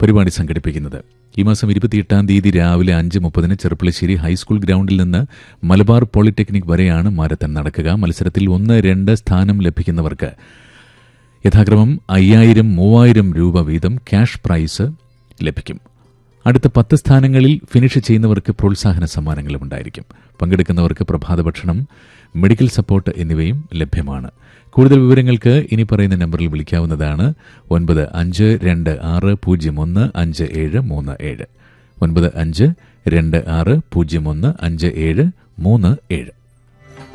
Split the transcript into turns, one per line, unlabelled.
പരിപാടി സംഘടിപ്പിക്കുന്നത് ഈ മാസം ഇരുപത്തിയെട്ടാം തീയതി രാവിലെ അഞ്ച് മുപ്പതിന് ചെറുപ്പളശ്ശേരി ഹൈസ്കൂൾ ഗ്രൗണ്ടിൽ നിന്ന് മലബാർ പോളിടെക്നിക് വരെയാണ് മാരത്തൺ നടക്കുക മത്സരത്തിൽ ഒന്ന് രണ്ട് സ്ഥാനം ലഭിക്കുന്നവർക്ക് യഥാക്രമം അയ്യായിരം മൂവായിരം രൂപ വീതം ക്യാഷ് പ്രൈസ് ലഭിക്കും അടുത്ത പത്ത് സ്ഥാനങ്ങളിൽ ഫിനിഷ് ചെയ്യുന്നവർക്ക് പ്രോത്സാഹന സമ്മാനങ്ങളും ഉണ്ടായിരിക്കും പങ്കെടുക്കുന്നവർക്ക് പ്രഭാത ഭക്ഷണം മെഡിക്കൽ സപ്പോർട്ട് എന്നിവയും ലഭ്യമാണ് കൂടുതൽ വിവരങ്ങൾക്ക് ഇനി പറയുന്ന നമ്പറിൽ വിളിക്കാവുന്നതാണ് ഒൻപത് അഞ്ച് രണ്ട് ആറ് പൂജ്യം ഒന്ന് അഞ്ച് ഏഴ് മൂന്ന് ഏഴ് ഒൻപത് അഞ്ച് രണ്ട് ആറ് പൂജ്യം ഒന്ന് അഞ്ച് ഏഴ് മൂന്ന് ഏഴ്